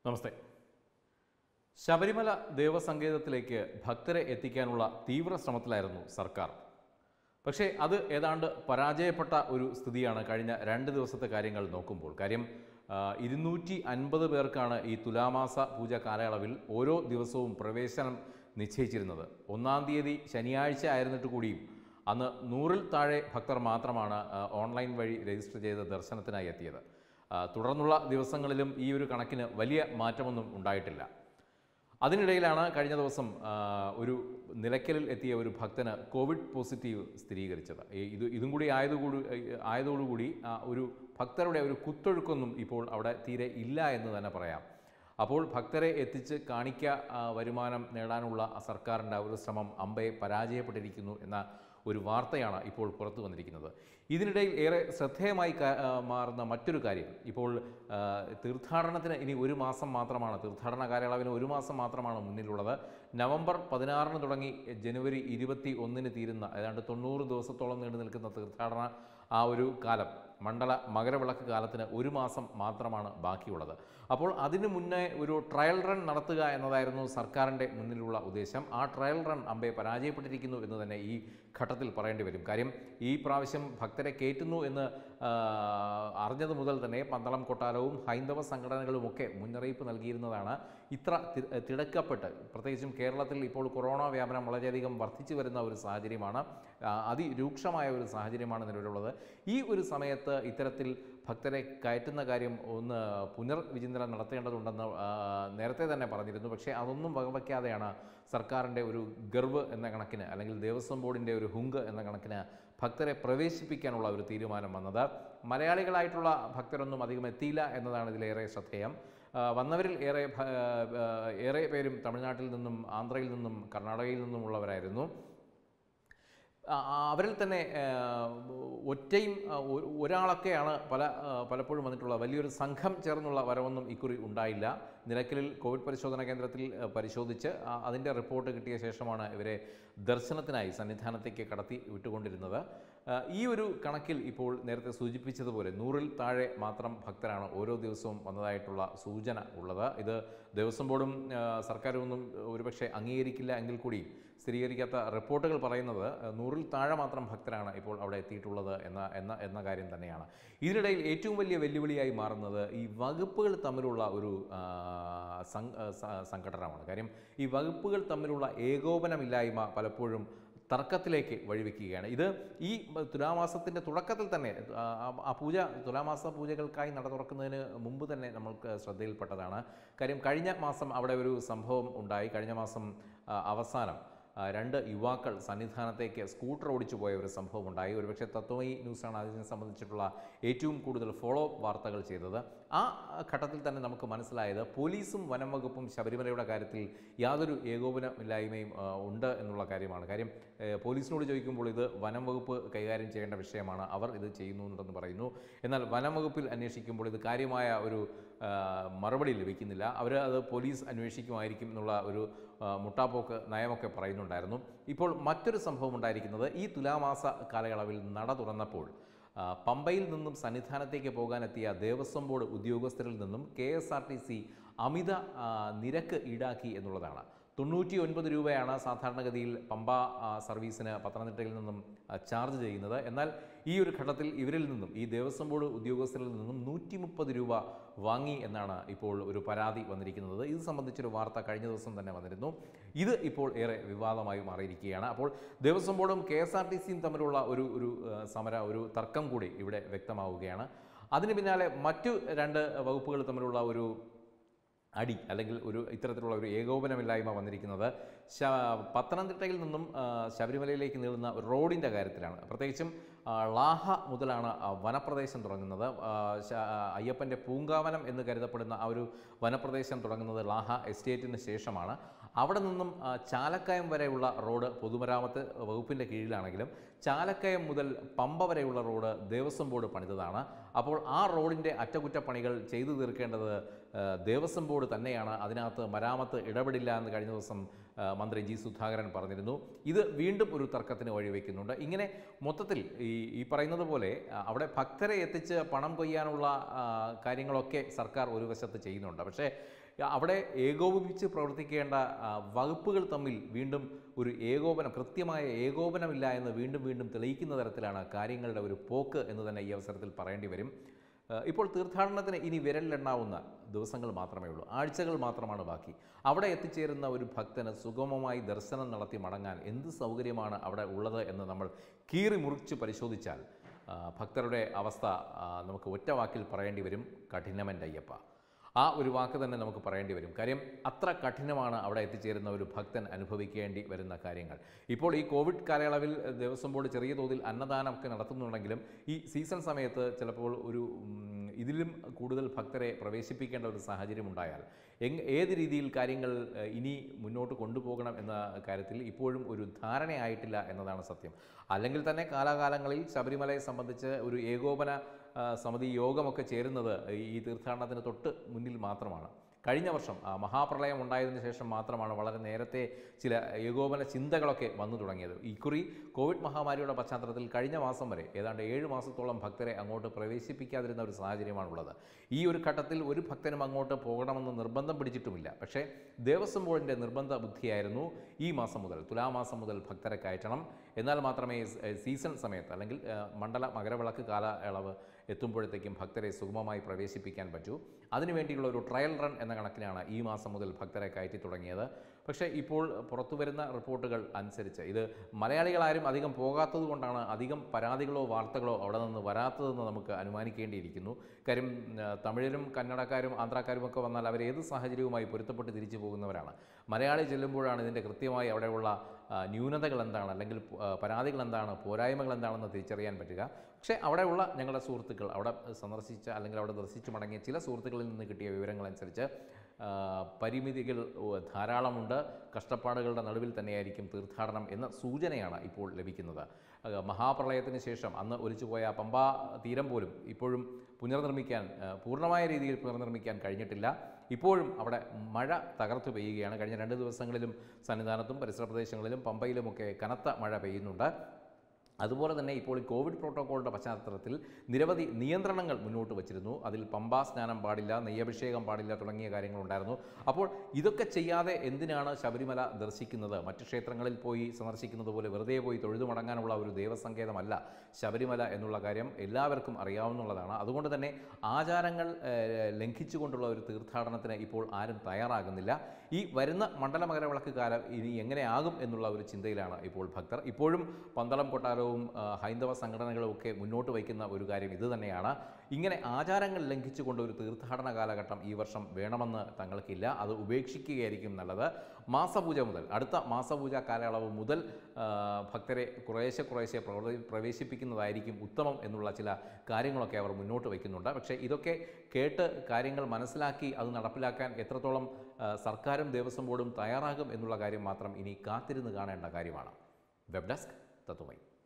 നമസ്തേ ശബരിമല ദേവസങ്കേതത്തിലേക്ക് ഭക്തരെ എത്തിക്കാനുള്ള തീവ്ര ശ്രമത്തിലായിരുന്നു സർക്കാർ പക്ഷേ അത് ഏതാണ്ട് പരാജയപ്പെട്ട ഒരു സ്ഥിതിയാണ് കഴിഞ്ഞ രണ്ട് ദിവസത്തെ കാര്യങ്ങൾ നോക്കുമ്പോൾ കാര്യം ഇരുന്നൂറ്റി അൻപത് പേർക്കാണ് ഈ തുലാമാസ പൂജ കാലയളവിൽ ഓരോ ദിവസവും പ്രവേശനം നിശ്ചയിച്ചിരുന്നത് ഒന്നാം തീയതി ശനിയാഴ്ച ആയിരുന്നിട്ട് കൂടിയും അന്ന് നൂറിൽ താഴെ ഭക്തർ മാത്രമാണ് ആ, ഓൺലൈൻ വഴി രജിസ്റ്റർ ചെയ്ത് ദർശനത്തിനായി എത്തിയത് ആ, തുടർന്നുള്ള ദിവസങ്ങളിലും ഈ ഒരു കണക്കിന് വലിയ മാറ്റമൊന്നും ഉണ്ടായിട്ടില്ല അതിനിടയിലാണ് കഴിഞ്ഞ ദിവസം ആ, ഒരു നിലയ്ക്കലിൽ എത്തിയ ഒരു ഭക്തന് കോവിഡ് പോസിറ്റീവ് സ്ഥിരീകരിച്ചത് ഈ ഇത് ഇതും കൂടി ആയതുകൂടി ആയതോടുകൂടി ആ, ഒരു ഭക്തരുടെ ഒരു കുത്തൊഴുക്കൊന്നും ഇപ്പോൾ അവിടെ തീരെ ഇല്ല എന്ന് തന്നെ പറയാം അപ്പോൾ ഭക്തരെ എത്തിച്ച് കാണിക്ക ആ, വരുമാനം നേടാനുള്ള സർക്കാരിൻ്റെ ആ ഒരു ശ്രമം അമ്പയെ പരാജയപ്പെട്ടിരിക്കുന്നു എന്ന ഒരു വാർത്തയാണ് ഇപ്പോൾ പുറത്തു വന്നിരിക്കുന്നത് ഇതിനിടയിൽ ഏറെ ശ്രദ്ധേയമായി കാ- ആ, മാറുന്ന മറ്റൊരു കാര്യം ഇപ്പോൾ ആ, തീർത്ഥാടനത്തിന് ഇനി ഒരു മാസം മാത്രമാണ് തീർത്ഥാടന കാലയളവിന് ഒരു മാസം മാത്രമാണ് മുന്നിലുള്ളത് നവംബർ പതിനാറിന് തുടങ്ങി ജനുവരി ഇരുപത്തി ഒന്നിന് തീരുന്ന ഏതാണ്ട് തൊണ്ണൂറ് ദിവസത്തോളം നീണ്ടു നിൽക്കുന്ന തീർത്ഥാടന ആ ഒരു കാലം മണ്ഡല മകരവിളക്ക് കാലത്തിന് ഒരു മാസം മാത്രമാണ് ബാക്കിയുള്ളത് അപ്പോൾ അതിനു മുന്നേ ഒരു ട്രയൽ റൺ നടത്തുക എന്നതായിരുന്നു സർക്കാരിൻ്റെ മുന്നിലുള്ള ഉദ്ദേശം ആ ട്രയൽ റൺ അമ്പെ പരാജയപ്പെട്ടിരിക്കുന്നു എന്ന് തന്നെ ഈ ഘട്ടത്തിൽ പറയേണ്ടി വരും കാര്യം ഈ പ്രാവശ്യം ഭക്തരെ കയറ്റുന്നു എന്ന് ആ, അറിഞ്ഞത് മുതൽ തന്നെ പന്തളം കൊട്ടാരവും ഹൈന്ദവ സംഘടനകളുമൊക്കെ മുന്നറിയിപ്പ് നൽകിയിരുന്നതാണ് ഇത്ര തി- തിടക്കപ്പെട്ട് പ്രത്യേകിച്ചും കേരളത്തിൽ ഇപ്പോൾ കൊറോണ വ്യാപനം വളരെയധികം വർദ്ധിച്ചു വരുന്ന ഒരു സാഹചര്യമാണ് ആ, അതിരൂക്ഷമായ ഒരു സാഹചര്യമാണ് നിലവിലുള്ളത് ഈ ഒരു സമയത്ത് ഇത്തരത്തിൽ ഭക്തരെ കയറ്റുന്ന കാര്യം ഒന്ന് പുനർവിചിന്തനം നടത്തേണ്ടതുണ്ടെന്ന് ആ, നേരത്തെ തന്നെ പറഞ്ഞിരുന്നു പക്ഷേ അതൊന്നും വകവയ്ക്കാതെയാണ് സർക്കാരിൻ്റെ ഒരു ഗർവ് എന്ന കണക്കിന് അല്ലെങ്കിൽ ദേവസ്വം ബോർഡിൻ്റെ ഒരു ഹുങ്ക് എന്ന കണക്കിന് ഭക്തരെ പ്രവേശിപ്പിക്കാനുള്ള ഒരു തീരുമാനം വന്നത് മലയാളികളായിട്ടുള്ള ഭക്തരൊന്നും അധികം എത്തിയില്ല എന്നതാണ് ഇതിലേറെ ശ്രദ്ധേയം ആ, വന്നവരിൽ ഏറെ ഭ- ആ, ഏറെ പേരും തമിഴ്നാട്ടിൽ നിന്നും ആന്ധ്രയിൽ നിന്നും കർണാടകയിൽ നിന്നുമുള്ളവരായിരുന്നു ആ, ആ, അവരിൽ തന്നെ ആ, ഒറ്റയും ആ, ഒ- ഒരാളൊക്കെയാണ് പല ആ, പലപ്പോഴും വന്നിട്ടുള്ളത് വലിയൊരു സംഘം ചേർന്നുള്ള വരവൊന്നും ഇക്കുറി ഉണ്ടായില്ല നിലയ്ക്കലിൽ കോവിഡ് പരിശോധനാ കേന്ദ്രത്തിൽ ആ, പരിശോധിച്ച് ആ, അതിൻ്റെ റിപ്പോർട്ട് കിട്ടിയ ശേഷമാണ് ഇവരെ ദർശനത്തിനായി സന്നിധാനത്തേക്ക് കടത്തി വിട്ടുകൊണ്ടിരുന്നത് ആ, ഈ ഒരു കണക്കിൽ ഇപ്പോൾ നേരത്തെ സൂചിപ്പിച്ചതുപോലെ നൂറിൽ താഴെ മാത്രം ഭക്തരാണ് ഓരോ ദിവസവും വന്നതായിട്ടുള്ള സൂചന ഉള്ളത് ഇത് ദേവസ്വം ബോർഡും ആ, സർക്കാരും ഒന്നും ഒരുപക്ഷെ അംഗീകരിക്കില്ല എങ്കിൽ കൂടി സ്ഥിരീകരിക്കാത്ത റിപ്പോർട്ടുകൾ പറയുന്നത് ആ, നൂറിൽ താഴെ മാത്രം ഭക്തരാണ് ഇപ്പോൾ അവിടെ എത്തിയിട്ടുള്ളത് എന്ന എന്ന എന്ന കാര്യം തന്നെയാണ് ഇതിനിടയിൽ ഏറ്റവും വലിയ വെല്ലുവിളിയായി മാറുന്നത് ഈ വകുപ്പുകൾ തമ്മിലുള്ള ഒരു ആ, സം- ആ, സ- സംഘടനമാണ് കാര്യം ഈ വകുപ്പുകൾ തമ്മിലുള്ള ഏകോപനമില്ലായ്മ പലപ്പോഴും തർക്കത്തിലേക്ക് വഴിവെക്കുകയാണ് ഇത് ഈ തുലാമാസത്തിൻ്റെ തുടക്കത്തിൽ തന്നെ ആ, ആ- ആ പൂജ തുലാമാസ പൂജകൾക്കായി നട തുറക്കുന്നതിന് മുമ്പ് തന്നെ നമ്മൾക്ക് ശ്രദ്ധയിൽപ്പെട്ടതാണ് കാര്യം കഴിഞ്ഞ മാസം അവിടെ ഒരു സംഭവം ഉണ്ടായി കഴിഞ്ഞ മാസം ആ, അവസാനം ആ, രണ്ട് യുവാക്കൾ സന്നിധാനത്തേക്ക് സ്കൂട്ടർ ഓടിച്ചു പോയ ഒരു സംഭവം ഉണ്ടായി ഒരുപക്ഷെ തത്വമയി ന്യൂസാണ് അതിനെ സംബന്ധിച്ചിട്ടുള്ള ഏറ്റവും കൂടുതൽ ഫോളോ വാർത്തകൾ ചെയ്തത് ആ ഘട്ടത്തിൽ തന്നെ നമുക്ക് മനസ്സിലായത് പോലീസും വനം വകുപ്പും ശബരിമലയുടെ കാര്യത്തിൽ യാതൊരു ഏകോപനമില്ലായ്മയും ആ, ഉണ്ട് എന്നുള്ള കാര്യമാണ് കാര്യം ഏ, പോലീസിനോട് ചോദിക്കുമ്പോൾ ഇത് വനം വകുപ്പ് കൈകാര്യം ചെയ്യേണ്ട വിഷയമാണ് അവർ ഇത് ചെയ്യുന്നുണ്ടെന്ന് പറയുന്നു എന്നാൽ വനം വകുപ്പിൽ അന്വേഷിക്കുമ്പോൾ ഇത് കാര്യമായ ഒരു ആ, മറുപടി ലഭിക്കുന്നില്ല അവർ അത് പോലീസ് അന്വേഷിക്കുമായിരിക്കും എന്നുള്ള ഒരു ആ, മുട്ടാപ്പോക്ക് നയമൊക്കെ പറയുന്നുണ്ടായിരുന്നു ഇപ്പോൾ മറ്റൊരു സംഭവം ഉണ്ടായിരിക്കുന്നത് ഈ തുലാമാസ കാലയളവിൽ നട തുറന്നപ്പോൾ ആ, പമ്പയിൽ നിന്നും സന്നിധാനത്തേക്ക് പോകാനെത്തിയ ദേവസ്വം ബോർഡ് ഉദ്യോഗസ്ഥരിൽ നിന്നും K S R T C അമിത ആ, നിരക്ക് ഈടാക്കി എന്നുള്ളതാണ് തൊണ്ണൂറ്റി ഒൻപത് രൂപയാണ് സാധാരണഗതിയിൽ പമ്പ ആ, സർവീസിന് പത്തനംതിട്ടയിൽ നിന്നും ആ, ചാർജ് ചെയ്യുന്നത് എന്നാൽ ഈ ഒരു ഘട്ടത്തിൽ ഇവരിൽ നിന്നും ഈ ദേവസ്വം ബോർഡ് ഉദ്യോഗസ്ഥരിൽ നിന്നും നൂറ്റി മുപ്പത് രൂപ വാങ്ങി എന്നാണ് ഇപ്പോൾ ഒരു പരാതി വന്നിരിക്കുന്നത് ഇത് സംബന്ധിച്ചൊരു വാർത്ത കഴിഞ്ഞ ദിവസം തന്നെ വന്നിരുന്നു ഇത് ഇപ്പോൾ ഏറെ വിവാദമായി മാറിയിരിക്കുകയാണ് അപ്പോൾ ദേവസ്വം ബോർഡും കെ എസ് ആർ ടി സിയും തമ്മിലുള്ള ഒരു ഒരു ആ, സമര ഒരു തർക്കം കൂടി ഇവിടെ വ്യക്തമാവുകയാണ് അതിന് പിന്നാലെ മറ്റു രണ്ട് വകുപ്പുകൾ തമ്മിലുള്ള ഒരു അടി അല്ലെങ്കിൽ ഒരു ഇത്തരത്തിലുള്ള ഒരു ഏകോപനമില്ലായ്മ വന്നിരിക്കുന്നത് ശ പത്തനംതിട്ടയിൽ നിന്നും ആ, ശബരിമലയിലേക്ക് നീളുന്ന റോഡിൻ്റെ കാര്യത്തിലാണ് പ്രത്യേകിച്ചും ആ, ളാഹ മുതലാണ് ആ വനപ്രദേശം തുടങ്ങുന്നത് ആ, ശ- ആ, അയ്യപ്പൻ്റെ പൂങ്കാവനം എന്ന് കരുതപ്പെടുന്ന ആ ഒരു വനപ്രദേശം തുടങ്ങുന്നത് ലാഹ എസ്റ്റേറ്റിന് ശേഷമാണ് അവിടെ നിന്നും ആ, ചാലക്കയം വരെയുള്ള റോഡ് പൊതുമരാമത്ത് വകുപ്പിൻ്റെ കീഴിലാണെങ്കിലും ചാലക്കയം മുതൽ പമ്പ വരെയുള്ള റോഡ് ദേവസ്വം ബോർഡ് പണിതതാണ് അപ്പോൾ ആ റോഡിൻ്റെ അറ്റകുറ്റപ്പണികൾ ചെയ്തു തീർക്കേണ്ടത് ആ, ദേവസ്വം ബോർഡ് തന്നെയാണ് അതിനകത്ത് മരാമത്ത് ഇടപെടില്ല എന്ന് കഴിഞ്ഞ ദിവസം ആ, മന്ത്രി ജി സുധാകരൻ പറഞ്ഞിരുന്നു ഇത് വീണ്ടും ഒരു തർക്കത്തിന് വഴിവെക്കുന്നുണ്ട് ഇങ്ങനെ മൊത്തത്തിൽ ഈ ഈ പറയുന്നത് പോലെ ആ, അവിടെ ഭക്തരെ എത്തിച്ച് പണം കൊയ്യാനുള്ള ആ, കാര്യങ്ങളൊക്കെ സർക്കാർ ഒരു വശത്ത് ചെയ്യുന്നുണ്ട് പക്ഷേ അവിടെ ഏകോപിപ്പിച്ച് പ്രവർത്തിക്കേണ്ട ആ, വകുപ്പുകൾ തമ്മിൽ വീണ്ടും ഒരു ഏകോപനം കൃത്യമായ ഏകോപനമില്ല എന്ന് വീണ്ടും വീണ്ടും തെളിയിക്കുന്ന തരത്തിലാണ് കാര്യങ്ങളുടെ ഒരു പോക്ക് എന്ന് തന്നെ ഈ അവസരത്തിൽ പറയേണ്ടി വരും ആ, ഇപ്പോൾ തീർത്ഥാടനത്തിന് ഇനി വിരലിലെണ്ണാവുന്ന ദിവസങ്ങൾ മാത്രമേ ഉള്ളൂ ആഴ്ചകൾ മാത്രമാണ് ബാക്കി അവിടെ എത്തിച്ചേരുന്ന ഒരു ഭക്തന് സുഗമമായി ദർശനം നടത്തി മടങ്ങാൻ എന്ത് സൗകര്യമാണ് അവിടെ ഉള്ളത് എന്ന് നമ്മൾ കീറി മുറിച്ച് പരിശോധിച്ചാൽ ആ, ഭക്തരുടെ അവസ്ഥ ആ, നമുക്ക് ഒറ്റ വാക്കിൽ പറയേണ്ടി വരും കഠിനമെൻ്റെ അയ്യപ്പ ആ ഒരു വാക്ക് തന്നെ നമുക്ക് പറയേണ്ടി വരും കാര്യം അത്ര കഠിനമാണ് അവിടെ എത്തിച്ചേരുന്ന ഒരു ഭക്തൻ അനുഭവിക്കേണ്ടി വരുന്ന കാര്യങ്ങൾ ഇപ്പോൾ ഈ കോവിഡ് കാലയളവിൽ ഏഹ്, ദേവസ്വം ബോർഡ് ചെറിയ തോതിൽ അന്നദാനമൊക്കെ നടത്തുന്നുണ്ടെങ്കിലും ഈ സീസൺ സമയത്ത് ചിലപ്പോൾ ഒരു ഉം, ഇതിലും കൂടുതൽ ഭക്തരെ പ്രവേശിപ്പിക്കേണ്ട ഒരു സാഹചര്യം ഉണ്ടായാൽ എങ് ഏത് രീതിയിൽ കാര്യങ്ങൾ ഏഹ്, ഇനി മുന്നോട്ട് കൊണ്ടുപോകണം എന്ന കാര്യത്തിൽ ഇപ്പോഴും ഒരു ധാരണയായിട്ടില്ല എന്നതാണ് സത്യം അല്ലെങ്കിൽ തന്നെ കാലാകാലങ്ങളിൽ ശബരിമലയെ സംബന്ധിച്ച് ഒരു ഏകോപന ആ, സമിതി യോഗമൊക്കെ ചേരുന്നത് ഈ തീർത്ഥാടനത്തിന് തൊട്ട് മുന്നിൽ മാത്രമാണ് കഴിഞ്ഞ വർഷം ആ, മഹാപ്രളയം ഉണ്ടായതിനു ശേഷം മാത്രമാണ് വളരെ നേരത്തെ ചില ഏകോപന ചിന്തകളൊക്കെ വന്നു തുടങ്ങിയത് ഇക്കുറി കോവിഡ് മഹാമാരിയുടെ പശ്ചാത്തലത്തിൽ കഴിഞ്ഞ മാസം വരെ ഏതാണ്ട് ഏഴ് മാസത്തോളം ഭക്തരെ അങ്ങോട്ട് പ്രവേശിപ്പിക്കാതിരുന്ന ഒരു സാഹചര്യമാണുള്ളത് ഈ ഒരു ഘട്ടത്തിൽ ഒരു ഭക്തനും അങ്ങോട്ട് പോകണമെന്ന് നിർബന്ധം പിടിച്ചിട്ടുമില്ല പക്ഷേ ദേവസ്വം ബോർഡിൻ്റെ നിർബന്ധ ബുദ്ധിയായിരുന്നു ഈ മാസം മുതൽ തുലാമാസം മുതൽ ഭക്തരെ കയറ്റണം എന്നാൽ മാത്രമേ സ്- ഏ, സീസൺ സമയത്ത് അല്ലെങ്കിൽ ഏ, മണ്ഡല മകരവിളക്ക് കാലയളവ് എത്തുമ്പോഴത്തേക്കും ഭക്തരെ സുഗമമായി പ്രവേശിപ്പിക്കാൻ പറ്റൂ അതിനുവേണ്ടിയുള്ള ഒരു ട്രയൽ റൺ എന്ന കണക്കിനാണ് ഈ മാസം മുതൽ ഭക്തരെ കയറ്റി തുടങ്ങിയത് പക്ഷേ ഇപ്പോൾ പുറത്തു വരുന്ന റിപ്പോർട്ടുകൾ അനുസരിച്ച് ഇത് മലയാളികളാരും അധികം പോകാത്തത് കൊണ്ടാണ് അധികം പരാതികളോ വാർത്തകളോ അവിടെ നിന്ന് വരാത്തതെന്ന് നമുക്ക് അനുമാനിക്കേണ്ടിയിരിക്കുന്നു കാര്യം ആ, തമിഴരും കന്നഡക്കാരും ആന്ധ്രാക്കാരും ഒക്കെ വന്നാൽ അവർ ഏത് സാഹചര്യവുമായി പൊരുത്തപ്പെട്ട് തിരിച്ചു പോകുന്നവരാണ് മലയാളി ചെല്ലുമ്പോഴാണ് ഇതിൻ്റെ കൃത്യമായി അവിടെയുള്ള ആ, ന്യൂനതകൾ എന്താണ് അല്ലെങ്കിൽ ആ, പരാതികൾ എന്താണ് പോരായ്മകൾ എന്താണെന്ന് തിരിച്ചറിയാൻ പറ്റുക പക്ഷേ അവിടെയുള്ള ഞങ്ങളുടെ സുഹൃത്തുക്കൾ അവിടെ സന്ദർശിച്ച അല്ലെങ്കിൽ അവിടെ ദർശിച്ചു മടങ്ങിയ ചില സുഹൃത്തുക്കളിൽ നിന്ന് കിട്ടിയ വിവരങ്ങളനുസരിച്ച് ആ, പരിമിതികൾ ഓ, ധാരാളമുണ്ട് കഷ്ടപ്പാടുകളുടെ നടുവിൽ തന്നെയായിരിക്കും തീർത്ഥാടനം എന്ന സൂചനയാണ് ഇപ്പോൾ ലഭിക്കുന്നത് ആ, മഹാപ്രളയത്തിന് ശേഷം അന്ന് ഒലിച്ചുപോയ പമ്പാ തീരം പോലും ഇപ്പോഴും പുനർനിർമ്മിക്കാൻ ആ, പൂർണ്ണമായ രീതിയിൽ പുനർനിർമ്മിക്കാൻ കഴിഞ്ഞിട്ടില്ല ഇപ്പോഴും അവിടെ മഴ തകർത്തു പെയ്യുകയാണ് കഴിഞ്ഞ രണ്ട് ദിവസങ്ങളിലും സന്നിധാനത്തും പരിസര പ്രദേശങ്ങളിലും പമ്പയിലുമൊക്കെ കനത്ത മഴ പെയ്യുന്നുണ്ട് അതുപോലെ തന്നെ ഇപ്പോൾ ഈ കോവിഡ് പ്രോട്ടോക്കോളിൻ്റെ പശ്ചാത്തലത്തിൽ നിരവധി നിയന്ത്രണങ്ങൾ മുന്നോട്ട് വച്ചിരുന്നു അതിൽ പമ്പാ സ്നാനം പാടില്ല നെയ്യഭിഷേകം പാടില്ല തുടങ്ങിയ കാര്യങ്ങളുണ്ടായിരുന്നു അപ്പോൾ ഇതൊക്കെ ചെയ്യാതെ എന്തിനാണ് ശബരിമല ദർശിക്കുന്നത് മറ്റ് ക്ഷേത്രങ്ങളിൽ പോയി സന്ദർശിക്കുന്നത് പോലെ വെറുതെ പോയി തൊഴുതു മടങ്ങാനുള്ള ഒരു ദൈവസങ്കേതമല്ല ശബരിമല എന്നുള്ള കാര്യം എല്ലാവർക്കും അറിയാവുന്നതാണ് അതുകൊണ്ട് തന്നെ ആചാരങ്ങൾ ഏഹ്, ലംഘിച്ചുകൊണ്ടുള്ള ഒരു തീർത്ഥാടനത്തിന് ഇപ്പോൾ ആരും തയ്യാറാകുന്നില്ല ഈ വരുന്ന മണ്ഡല മകരവിളക്ക് കാലം ഇനി എങ്ങനെയാകും എന്നുള്ള ഒരു ചിന്തയിലാണ് ഇപ്പോൾ ഭക്തർ ഇപ്പോഴും പന്തളം കൊട്ടാരവും ആ, ഹൈന്ദവ സംഘടനകളും ഒക്കെ മുന്നോട്ട് വയ്ക്കുന്ന ഒരു കാര്യം ഇത് തന്നെയാണ് ഇങ്ങനെ ആചാരങ്ങൾ ലംഘിച്ചുകൊണ്ട് ഒരു തീർത്ഥാടന കാലഘട്ടം ഈ വർഷം വേണമെന്ന് തങ്ങൾക്കില്ല അത് ഉപേക്ഷിക്കുകയായിരിക്കും നല്ലത് മാസപൂജ മുതൽ അടുത്ത മാസപൂജ കാലയളവ് മുതൽ ആ, ഭക്തരെ കുറേശ്ശെ കുറേശ്ശെ പ്രവർ- പ്രവേശിപ്പിക്കുന്നതായിരിക്കും ഉത്തമം എന്നുള്ള ചില കാര്യങ്ങളൊക്കെ അവർ മുന്നോട്ട് വയ്ക്കുന്നുണ്ട് പക്ഷേ ഇതൊക്കെ കേട്ട് കാര്യങ്ങൾ മനസ്സിലാക്കി അത് നടപ്പിലാക്കാൻ എത്രത്തോളം ആ, സർക്കാരും ദേവസ്വം ബോർഡും തയ്യാറാകും എന്നുള്ള കാര്യം മാത്രം ഇനി കാത്തിരുന്ന് കാണേണ്ട കാര്യമാണ് വെബ് ഡെസ്ക് തത്വമൈ